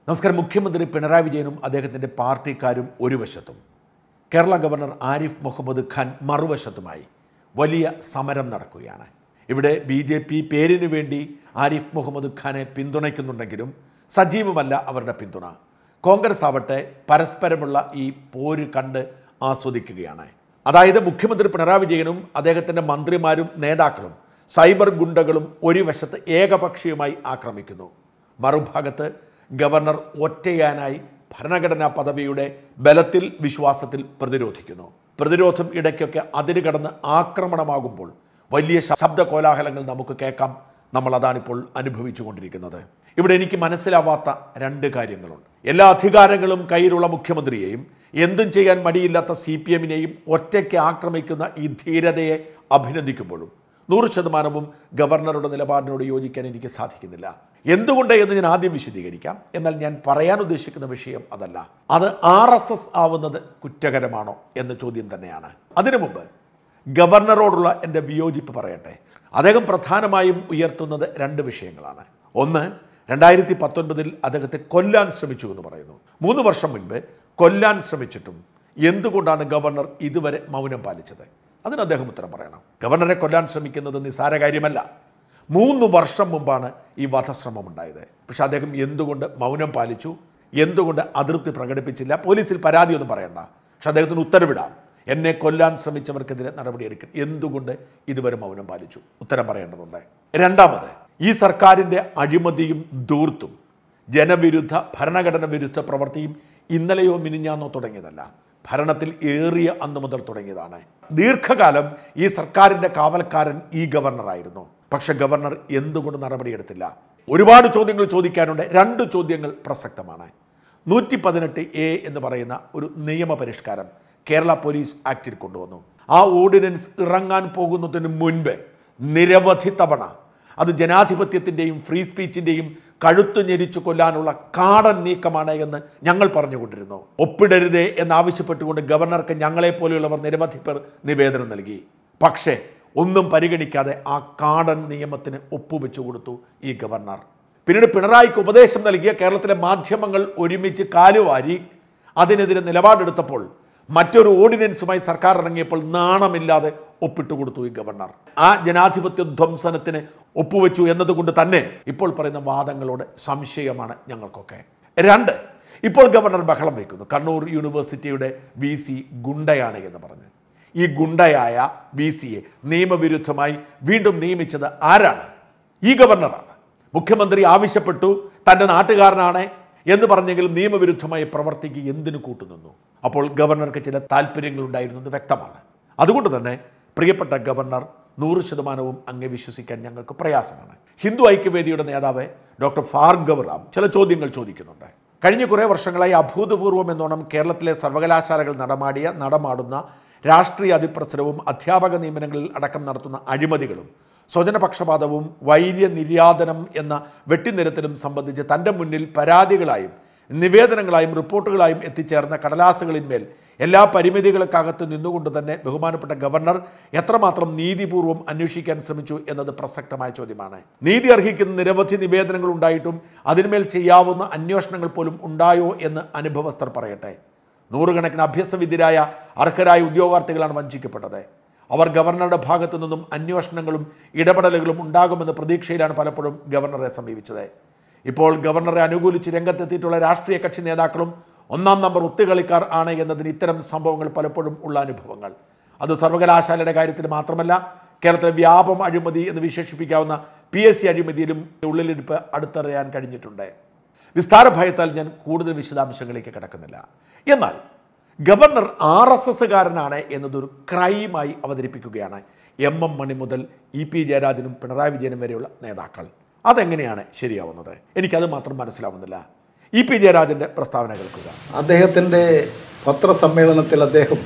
നമസ്കാരം മുഖ്യമന്ത്രി പിണറായി വിജയനും അദ്ദേഹത്തിൻ്റെ പാർട്ടിക്കാരും ഒരു വശത്തും കേരള ഗവർണർ ആരിഫ് മുഹമ്മദ് ഖാൻ മറുവശത്തുമായി വലിയ സമരം നടക്കുകയാണ് ഇവിടെ ബി ജെ പി പേരിനു വേണ്ടി ആരിഫ് മുഹമ്മദ് ഖാനെ പിന്തുണയ്ക്കുന്നുണ്ടെങ്കിലും സജീവമല്ല അവരുടെ പിന്തുണ കോൺഗ്രസ് ആവട്ടെ പരസ്പരമുള്ള ഈ പോര് കണ്ട് ആസ്വദിക്കുകയാണ് അതായത് മുഖ്യമന്ത്രി പിണറായി വിജയനും അദ്ദേഹത്തിൻ്റെ മന്ത്രിമാരും നേതാക്കളും സൈബർ ഗുണ്ടകളും ഒരു വശത്ത് ഏകപക്ഷീയമായി ആക്രമിക്കുന്നു മറുഭാഗത്ത് ഗവർണർ ഒറ്റയാനായി ഭരണഘടനാ പദവിയുടെ ബലത്തിൽ വിശ്വാസത്തിൽ പ്രതിരോധിക്കുന്നു പ്രതിരോധം ഇടയ്ക്കൊക്കെ അതിര് കടന്ന് ആക്രമണമാകുമ്പോൾ വലിയ ശബ്ദ കോലാഹലങ്ങൾ നമുക്ക് കേൾക്കാം നമ്മൾ അതാണിപ്പോൾ അനുഭവിച്ചുകൊണ്ടിരിക്കുന്നത് ഇവിടെ എനിക്ക് മനസ്സിലാവാത്ത രണ്ട് കാര്യങ്ങളുണ്ട് എല്ലാ അധികാരങ്ങളും കയ്യിലുള്ള മുഖ്യമന്ത്രിയെയും എന്തും ചെയ്യാൻ മടിയില്ലാത്ത സി പി എമ്മിനെയും ഒറ്റയ്ക്ക് ആക്രമിക്കുന്ന ഈ ധീരതയെ അഭിനന്ദിക്കുമ്പോഴും നൂറ് ശതമാനവും ഗവർണറുടെ നിലപാടിനോട് യോജിക്കാൻ എനിക്ക് സാധിക്കുന്നില്ല എന്തുകൊണ്ട് എന്ന് ഞാൻ ആദ്യം വിശദീകരിക്കാം എന്നാൽ ഞാൻ പറയാൻ ഉദ്ദേശിക്കുന്ന വിഷയം അതല്ല അത് ആർ എസ് എസ് ആവുന്നത് കുറ്റകരമാണോ എന്ന ചോദ്യം തന്നെയാണ് അതിനു മുമ്പ് ഗവർണറോടുള്ള എൻ്റെ വിയോജിപ്പ് പറയട്ടെ അദ്ദേഹം പ്രധാനമായും ഉയർത്തുന്നത് രണ്ട് വിഷയങ്ങളാണ് ഒന്ന് രണ്ടായിരത്തി പത്തൊൻപതിൽ അദ്ദേഹത്തെ കൊല്ലാൻ ശ്രമിച്ചു എന്ന് പറയുന്നു മൂന്ന് വർഷം മുൻപ് കൊല്ലാൻ ശ്രമിച്ചിട്ടും എന്തുകൊണ്ടാണ് ഗവർണർ ഇതുവരെ മൗനം പാലിച്ചത് അതിന് അദ്ദേഹം ഉത്തരം പറയണം ഗവർണറെ കൊല്ലാൻ ശ്രമിക്കുന്നത് നിസ്സാര കാര്യമല്ല മൂന്ന് വർഷം മുമ്പാണ് ഈ വധശ്രമം ഉണ്ടായത് പക്ഷെ അദ്ദേഹം എന്തുകൊണ്ട് മൗനം പാലിച്ചു എന്തുകൊണ്ട് അതൃപ്തി പ്രകടിപ്പിച്ചില്ല പോലീസിൽ പരാതിയൊന്നും പറയണ്ട പക്ഷെ അദ്ദേഹത്തിന് ഉത്തരവിടാം എന്നെ കൊല്ലാൻ ശ്രമിച്ചവർക്കെതിരെ നടപടിയെടുക്കും എന്തുകൊണ്ട് ഇതുവരെ മൗനം പാലിച്ചു ഉത്തരം പറയേണ്ടതുണ്ട് രണ്ടാമത് ഈ സർക്കാരിൻ്റെ അഴിമതിയും ദൂർത്തും ജനവിരുദ്ധ ഭരണഘടന വിരുദ്ധ പ്രവൃത്തിയും ഇന്നലെയോ മിനിഞ്ഞാന്നോ തുടങ്ങിയതല്ല ഭരണത്തിൽ ഏറിയ അന്ന് മുതൽ തുടങ്ങിയതാണ് ദീർഘകാലം ഈ സർക്കാരിൻ്റെ കാവൽക്കാരൻ ഈ ഗവർണറായിരുന്നു പക്ഷെ ഗവർണർ എന്തുകൊണ്ട് നടപടിയെടുത്തില്ല ഒരുപാട് ചോദ്യങ്ങൾ ചോദിക്കാനുണ്ട് രണ്ട് ചോദ്യങ്ങൾ പ്രസക്തമാണ് നൂറ്റി പതിനെട്ട് എ എന്ന് പറയുന്ന ഒരു നിയമപരിഷ്കാരം കേരള പോലീസ് ആക്ടിൽ കൊണ്ടുവന്നു ആ ഓർഡിനൻസ് ഇറങ്ങാൻ പോകുന്നതിന് മുൻപ് നിരവധി തവണ അത് ജനാധിപത്യത്തിൻ്റെയും ഫ്രീ സ്പീച്ചിൻ്റെയും കഴുത്തു ഞെരിച്ചു കൊല്ലാനുള്ള കാടൻ നീക്കമാണ് എന്ന് ഞങ്ങൾ പറഞ്ഞുകൊണ്ടിരുന്നു ഒപ്പിടരുതേ എന്നാവശ്യപ്പെട്ടുകൊണ്ട് ഗവർണർക്ക് ഞങ്ങളെപ്പോലെയുള്ളവർ നിരവധി പേർ നിവേദനം നൽകി പക്ഷേ ഒന്നും പരിഗണിക്കാതെ ആ കാടൻ നിയമത്തിന് ഒപ്പുവെച്ചു കൊടുത്തു ഈ ഗവർണർ പിന്നീട് പിണറായിക്ക് ഉപദേശം നൽകിയ കേരളത്തിലെ മാധ്യമങ്ങൾ ഒരുമിച്ച് കാലുവാരി അതിനെതിരെ നിലപാടെടുത്തപ്പോൾ മറ്റൊരു ഓർഡിനൻസുമായി സർക്കാർ ഇറങ്ങിയപ്പോൾ നാണമില്ലാതെ ഒപ്പിട്ട് കൊടുത്തു ഈ ഗവർണർ ആ ജനാധിപത്യ ധ്വംസനത്തിന് ഒപ്പുവെച്ചു എന്നതുകൊണ്ട് തന്നെ ഇപ്പോൾ പറയുന്ന വാദങ്ങളോട് സംശയമാണ് ഞങ്ങൾക്കൊക്കെ രണ്ട് ഇപ്പോൾ ഗവർണർ ബഹളം വയ്ക്കുന്നു കണ്ണൂർ യൂണിവേഴ്സിറ്റിയുടെ വി സി ഗുണ്ടയാണ് എന്ന് പറഞ്ഞ് ഈ ഗുണ്ടയായ വി സിയെ നിയമവിരുദ്ധമായി വീണ്ടും നിയമിച്ചത് ആരാണ് ഈ ഗവർണറാണ് മുഖ്യമന്ത്രി ആവശ്യപ്പെട്ടു തൻ്റെ നാട്ടുകാരനാണ് എന്ന് പറഞ്ഞെങ്കിലും നിയമവിരുദ്ധമായി പ്രവർത്തിക്ക് എന്തിനു കൂട്ടുനിന്നു അപ്പോൾ ഗവർണർക്ക് ചില താല്പര്യങ്ങളുണ്ടായിരുന്നത് വ്യക്തമാണ് അതുകൊണ്ട് തന്നെ പ്രിയപ്പെട്ട ഗവർണർ നൂറ് ശതമാനവും അങ്ങേ വിശ്വസിക്കാൻ ഞങ്ങൾക്ക് പ്രയാസമാണ് ഹിന്ദു ഐക്യവേദിയുടെ നേതാവ് ഡോക്ടർ ഭാർഗവ് റാം ചില ചോദ്യങ്ങൾ ചോദിക്കുന്നുണ്ട് കഴിഞ്ഞ കുറേ വർഷങ്ങളായി അഭൂതപൂർവം എന്നോണം കേരളത്തിലെ സർവകലാശാലകൾ നടമാടിയ നടമാടുന്ന രാഷ്ട്രീയ അതിപ്രസരവും അധ്യാപക നിയമനങ്ങളിൽ അടക്കം നടത്തുന്ന അഴിമതികളും സ്വജനപക്ഷപാതവും വൈര്യനിര്യാതനം എന്ന വെട്ടിനിരത്തലും സംബന്ധിച്ച് തൻ്റെ മുന്നിൽ പരാതികളായും നിവേദനങ്ങളായും റിപ്പോർട്ടുകളായും എത്തിച്ചേർന്ന കടലാസുകളിന്മേൽ എല്ലാ പരിമിതികൾക്കകത്ത് നിന്നുകൊണ്ട് തന്നെ ബഹുമാനപ്പെട്ട ഗവർണർ എത്രമാത്രം നീതിപൂർവ്വം അന്വേഷിക്കാൻ ശ്രമിച്ചു എന്നത് പ്രസക്തമായ ചോദ്യമാണ് നീതി അർഹിക്കുന്ന നിരവധി നിവേദനങ്ങൾ ഉണ്ടായിട്ടും അതിന്മേൽ ചെയ്യാവുന്ന അന്വേഷണങ്ങൾ പോലും ഉണ്ടായോ എന്ന് അനുഭവസ്ഥർ പറയട്ടെ നൂറുകണക്കിന് അഭ്യസവിദ്യരായ അർഹരായ ഉദ്യോഗാർത്ഥികളാണ് വഞ്ചിക്കപ്പെട്ടത് അവർ ഗവർണറുടെ ഭാഗത്തു നിന്നും അന്വേഷണങ്ങളും ഇടപെടലുകളും ഉണ്ടാകുമെന്ന പ്രതീക്ഷയിലാണ് പലപ്പോഴും ഗവർണറെ സമീപിച്ചത് ഇപ്പോൾ ഗവർണറെ അനുകൂലിച്ച് രംഗത്തെത്തിയിട്ടുള്ള രാഷ്ട്രീയ കക്ഷി നേതാക്കളും ഒന്നാം നമ്പർ ഒത്തുകളിക്കാർ ആണ് എന്നതിന് ഇത്തരം സംഭവങ്ങൾ പലപ്പോഴും ഉള്ള അനുഭവങ്ങൾ അത് സർവകലാശാലയുടെ കാര്യത്തിൽ മാത്രമല്ല കേരളത്തിലെ വ്യാപം അഴിമതി എന്ന് വിശേഷിപ്പിക്കാവുന്ന പി എസ് സി അഴിമതിയിലും ഉള്ളിലിരിപ്പ് അടുത്തറിയാൻ കഴിഞ്ഞിട്ടുണ്ട് വിസ്താര ഭയത്താൽ ഞാൻ കൂടുതൽ വിശദാംശങ്ങളിലേക്ക് കിടക്കുന്നില്ല എന്നാൽ ഗവർണർ ആർ എസ് എസ്സുകാരനാണ് എന്നതൊരു ക്രൈമായി അവതരിപ്പിക്കുകയാണ് എം എം മണി മുതൽ ഇ പി ജയരാജനും പിണറായി വിജയനും വരെയുള്ള നേതാക്കൾ അതെങ്ങനെയാണ് ശരിയാവുന്നത് എനിക്കത് മാത്രം മനസ്സിലാവുന്നില്ല ഇ പി ജയരാജൻ്റെ പ്രസ്താവന കേൾക്കുക അദ്ദേഹത്തിൻ്റെ പത്രസമ്മേളനത്തിൽ അദ്ദേഹം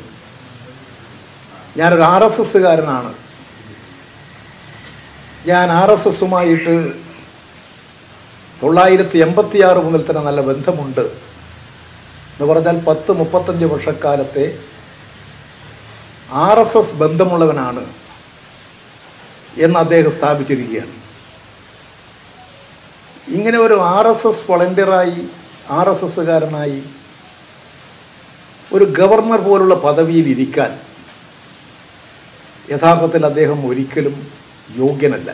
ഞാനൊരു ആർ എസ് എസ്സുകാരനാണ് ഞാൻ ആർ എസ് എസുമായിട്ട് തൊള്ളായിരത്തി എൺപത്തിയാറ് മുതൽ തന്നെ നല്ല ബന്ധമുണ്ട് എന്ന് പറഞ്ഞാൽ പത്ത് മുപ്പത്തഞ്ച് വർഷക്കാലത്തെ ആർ എസ് എസ് ബന്ധമുള്ളവനാണ് എന്ന് അദ്ദേഹം സ്ഥാപിച്ചിരിക്കുകയാണ് ഇങ്ങനെ ഒരു ആർ എസ് എസ് വളണ്ടിയറായി ആർ എസ് എസ്സുകാരനായി ഒരു ഗവർണർ പോലുള്ള പദവിയിൽ ഇരിക്കാൻ യഥാർത്ഥത്തിൽ അദ്ദേഹം ഒരിക്കലും യോഗ്യനല്ല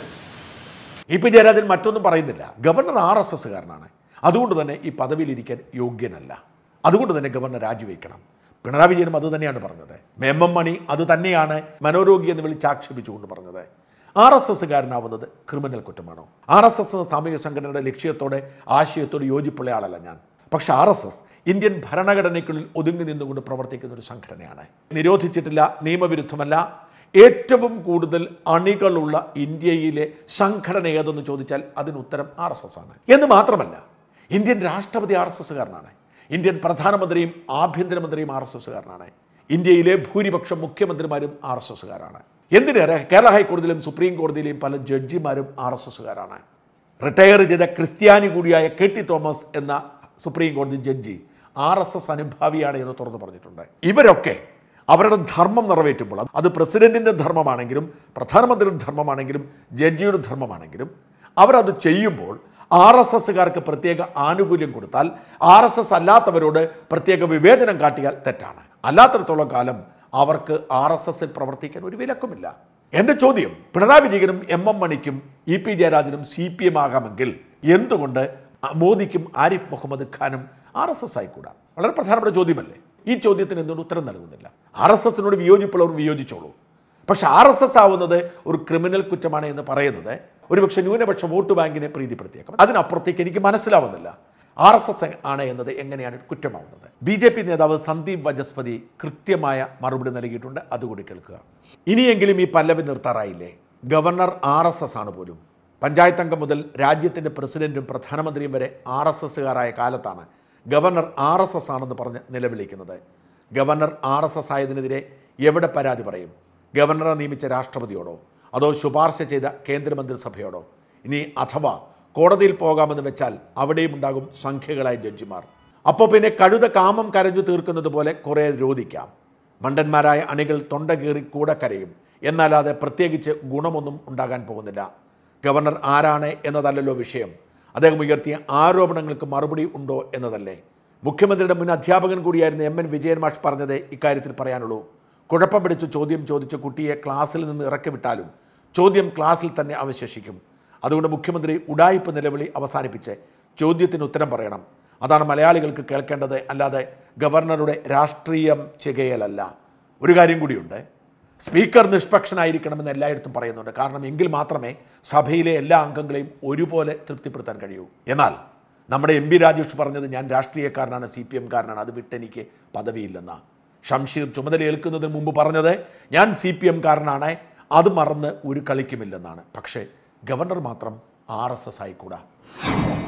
ഇ പി ജയരാജൻ മറ്റൊന്നും പറയുന്നില്ല ഗവർണർ ആർ എസ് എസ്സുകാരനാണ് അതുകൊണ്ട് തന്നെ ഈ പദവിയിലിരിക്കാൻ യോഗ്യനല്ല അതുകൊണ്ട് തന്നെ ഗവർണർ രാജിവെക്കണം പിണറായി വിജയനും അത് തന്നെയാണ് പറഞ്ഞത് എം എം മണി അത് തന്നെയാണ് മനോരോഗി എന്ന് വിളിച്ചാക്ഷേപിച്ചുകൊണ്ട് പറഞ്ഞത് ആർ എസ് എസ്സുകാരനാവുന്നത് ക്രിമിനൽ കുറ്റമാണോ ആർ എസ് എസ് എന്ന സാമൂഹിക സംഘടനയുടെ ലക്ഷ്യത്തോടെ ആശയത്തോട് യോജിപ്പുള്ള ആളല്ല ഞാൻ പക്ഷെ ആർ എസ് എസ് ഇന്ത്യൻ ഭരണഘടനയ്ക്കുള്ളിൽ ഒതുങ്ങി നിന്നുകൊണ്ട് പ്രവർത്തിക്കുന്ന ഒരു സംഘടനയാണ് നിരോധിച്ചിട്ടില്ല നിയമവിരുദ്ധമല്ല ഏറ്റവും കൂടുതൽ അണികളുള്ള ഇന്ത്യയിലെ സംഘടന ഏതെന്ന് ചോദിച്ചാൽ അതിന് ഉത്തരം ആർ എസ് എസ് ആണ് എന്ന് മാത്രമല്ല ഇന്ത്യൻ രാഷ്ട്രപതി ആർ എസ് എസ്സുകാരനാണ് ഇന്ത്യൻ പ്രധാനമന്ത്രിയും ആഭ്യന്തരമന്ത്രിയും ആർ എസ് എസ്സുകാരനാണ് ഇന്ത്യയിലെ ഭൂരിപക്ഷം മുഖ്യമന്ത്രിമാരും ആർ എസ് എസ്സുകാരാണ് എന്തിനേറെ കേരള ഹൈക്കോടതിയിലും സുപ്രീം കോടതിയിലെയും പല ജഡ്ജിമാരും ആർ എസ് എസ്സുകാരാണ് റിട്ടയർ ചെയ്ത ക്രിസ്ത്യാനി കൂടിയായ കെ ടി തോമസ് എന്ന സുപ്രീം കോടതി ജഡ്ജി ആർ എസ് എസ് അനുഭാവിയാണ് എന്ന് തുറന്നു പറഞ്ഞിട്ടുണ്ട് ഇവരൊക്കെ അവരുടെ ധർമ്മം നിറവേറ്റുമ്പോൾ അത് പ്രസിഡന്റിന്റെ ധർമ്മമാണെങ്കിലും പ്രധാനമന്ത്രിയുടെ ധർമ്മമാണെങ്കിലും ജഡ്ജിയുടെ ധർമ്മമാണെങ്കിലും അവരത് ചെയ്യുമ്പോൾ ആർ എസ് എസ്സുകാർക്ക് പ്രത്യേക ആനുകൂല്യം കൊടുത്താൽ ആർ എസ് എസ് അല്ലാത്തവരോട് പ്രത്യേക വിവേചനം കാട്ടിയാൽ തെറ്റാണ് അല്ലാത്തിടത്തോളം കാലം അവർക്ക് ആർ എസ് എസിൽ പ്രവർത്തിക്കാൻ ഒരു വിലക്കുമില്ല എൻ്റെ ചോദ്യം പിണറായി വിജയനും എം എം മണിക്കും ഇ പി ജയരാജനും സി പി എം ആകാമെങ്കിൽ എന്തുകൊണ്ട് മോദിക്കും ആരിഫ് മുഹമ്മദ് ഖാനും ആർ എസ് എസ് ആയിക്കൂടാ വളരെ പ്രധാനപ്പെട്ട ചോദ്യമല്ലേ ഈ ചോദ്യത്തിന് എന്തുകൊണ്ട് ഉത്തരം നൽകുന്നില്ല ആർ എസ് എസിനോട് വിയോജിപ്പുള്ളവർ വിയോജിച്ചോളൂ പക്ഷെ ആർ എസ് എസ് ആവുന്നത് ഒരു ക്രിമിനൽ കുറ്റമാണ് എന്ന് പറയുന്നത് ഒരുപക്ഷെ ന്യൂനപക്ഷ വോട്ട് ബാങ്കിനെ പ്രീതിപ്പെടുത്തിയേക്കാം അതിനപ്പുറത്തേക്ക് എനിക്ക് മനസ്സിലാവുന്നില്ല ആർ എസ് എസ് ആണ് എന്നത് എങ്ങനെയാണ് കുറ്റമാവുന്നത് ബി ജെ പി നേതാവ് സന്ദീപ് വജസ്പതി കൃത്യമായ മറുപടി നൽകിയിട്ടുണ്ട് അതുകൂടി കേൾക്കുക ഇനിയെങ്കിലും ഈ പല്ലവി നിർത്താറായില്ലേ ഗവർണർ ആർ എസ് എസ് ആണ് പോലും പഞ്ചായത്ത് അംഗം മുതൽ രാജ്യത്തിൻ്റെ പ്രസിഡന്റും പ്രധാനമന്ത്രിയും വരെ ആർ എസ് എസ്സുകാരായ കാലത്താണ് ഗവർണർ ആർ എസ് എസ് ആണെന്ന് പറഞ്ഞ് നിലവിളിക്കുന്നത് ഗവർണർ ആർ എസ് എസ് ആയതിനെതിരെ എവിടെ പരാതി പറയും ഗവർണറെ നിയമിച്ച രാഷ്ട്രപതിയോടോ അതോ ശുപാർശ ചെയ്ത കേന്ദ്രമന്ത്രിസഭയോടോ ഇനി അഥവാ കോടതിയിൽ പോകാമെന്ന് വെച്ചാൽ അവിടെയും ഉണ്ടാകും സംഖ്യകളായ ജഡ്ജിമാർ അപ്പോൾ പിന്നെ കഴുത കാമം കരഞ്ഞു തീർക്കുന്നത് പോലെ കുറേ രോധിക്കാം മണ്ടന്മാരായ അണികൾ തൊണ്ട കീറി കൂടെ കരയും എന്നല്ലാതെ പ്രത്യേകിച്ച് ഗുണമൊന്നും ഉണ്ടാകാൻ പോകുന്നില്ല ഗവർണർ ആരാണ് എന്നതല്ലല്ലോ വിഷയം അദ്ദേഹം ഉയർത്തിയ ആരോപണങ്ങൾക്ക് മറുപടി ഉണ്ടോ എന്നതല്ലേ മുഖ്യമന്ത്രിയുടെ മുൻ അധ്യാപകൻ കൂടിയായിരുന്ന എം എൻ വിജയൻ മാഷ് പറഞ്ഞതേ ഇക്കാര്യത്തിൽ പറയാനുള്ളൂ കുഴപ്പം പിടിച്ച് ചോദ്യം ചോദിച്ച കുട്ടിയെ ക്ലാസ്സിൽ നിന്ന് ഇറക്കി വിട്ടാലും ചോദ്യം ക്ലാസ്സിൽ തന്നെ അവശേഷിക്കും അതുകൊണ്ട് മുഖ്യമന്ത്രി ഉഡായിപ്പ് നിലവിളി അവസാനിപ്പിച്ച് ചോദ്യത്തിന് ഉത്തരം പറയണം അതാണ് മലയാളികൾക്ക് കേൾക്കേണ്ടത് അല്ലാതെ ഗവർണറുടെ രാഷ്ട്രീയം ചികയലല്ല ഒരു കാര്യം കൂടിയുണ്ട് സ്പീക്കർ നിഷ്പക്ഷനായിരിക്കണമെന്ന് എല്ലായിടത്തും പറയുന്നുണ്ട് കാരണം എങ്കിൽ മാത്രമേ സഭയിലെ എല്ലാ അംഗങ്ങളെയും ഒരുപോലെ തൃപ്തിപ്പെടുത്താൻ കഴിയൂ എന്നാൽ നമ്മുടെ എം പി രാജേഷ് പറഞ്ഞത് ഞാൻ രാഷ്ട്രീയക്കാരനാണ് സി പി എംകാരനാണ് അത് വിട്ടെനിക്ക് പദവിയില്ലെന്ന ഷംഷീർ ചുമതലയേൽക്കുന്നതിന് മുമ്പ് പറഞ്ഞത് ഞാൻ സി പി എംകാരനാണ് അത് മറന്ന് ഒരു കളിക്കുമില്ലെന്നാണ് പക്ഷേ ഗവർണർ മാത്രം ആർ എസ് എസ് ആയിക്കൂടാ